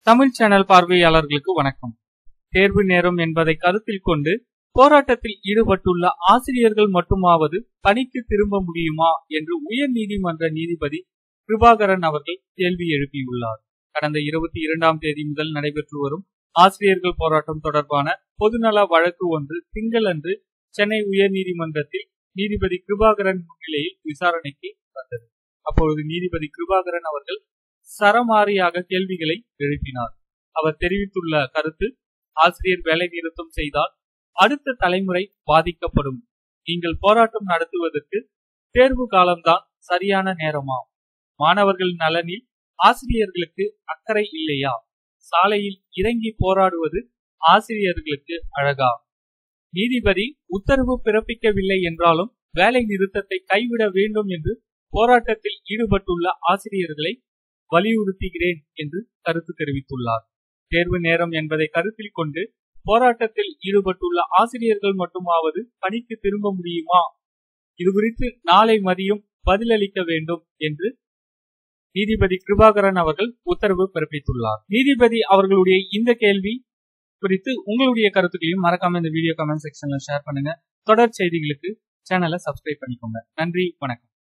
Tamil channel பார்வையாளர்களுக்கு வணக்கம் தேர்வு நேரம் என்பதை கருத்தில் கொண்டு போராட்டத்தில் ஈடுபட்டுள்ள ஆசிரியர்கள் மட்டுமாவது பணிக்கு திரும்ப முடியுமா என்று உயர் நீதிமன்ற நீதிபதி கிருபாகரன் அவர்கள் கேள்வி எழுப்பியுள்ளார் கடந்த இருபத்தி இரண்டாம் தேதி முதல் நடைபெற்று வரும் ஆசிரியர்கள் போராட்டம் தொடர்பான பொதுநல வழக்கு ஒன்று திங்களன்று சென்னை உயர் நீதிமன்றத்தில் நீதிபதி கிருபாகரன் முன்னிலையில் விசாரணைக்கு வந்தது அப்பொழுது நீதிபதி கிருபாகரன் அவர்கள் சரமாரியாக கேள்விகளை எழுப்பினார் அவர் தெரிவித்துள்ள கருத்து ஆசிரியர் வேலை நிறுத்தம் செய்தால் அடுத்த தலைமுறை பாதிக்கப்படும் நீங்கள் போராட்டம் நடத்துவதற்கு தேர்வு காலம்தான் சரியான நேரமா மாணவர்கள் நலனில் ஆசிரியர்களுக்கு அக்கறை இல்லையா சாலையில் இறங்கி போராடுவது ஆசிரியர்களுக்கு அழகா நீதிபதி உத்தரவு பிறப்பிக்கவில்லை என்றாலும் வேலை நிறுத்தத்தை கைவிட வேண்டும் என்று போராட்டத்தில் ஈடுபட்டுள்ள ஆசிரியர்களை வலியுறுத்துகிறேன் என்று கருத்து தெரிவித்துள்ளார் தேர்வு நேரம் என்பதை கருத்தில் கொண்டு போராட்டத்தில் ஈடுபட்டுள்ள ஆசிரியர்கள் மட்டுமாவது பணிக்கு திரும்ப முடியுமா இது குறித்து நாளை மதியம் பதிலளிக்க வேண்டும் என்று நீதிபதி கிருபாகரன் அவர்கள் உத்தரவு பிறப்பித்துள்ளார் நீதிபதி அவர்களுடைய இந்த கேள்வி குறித்து உங்களுடைய கருத்துக்களையும் மறக்காம இந்த வீடியோ கமெண்ட் செக்ஷன்ல ஷேர் பண்ணுங்க தொடர் செய்திகளுக்கு சேனலை சப்ஸ்கிரைப் பண்ணிக்கோங்க நன்றி வணக்கம்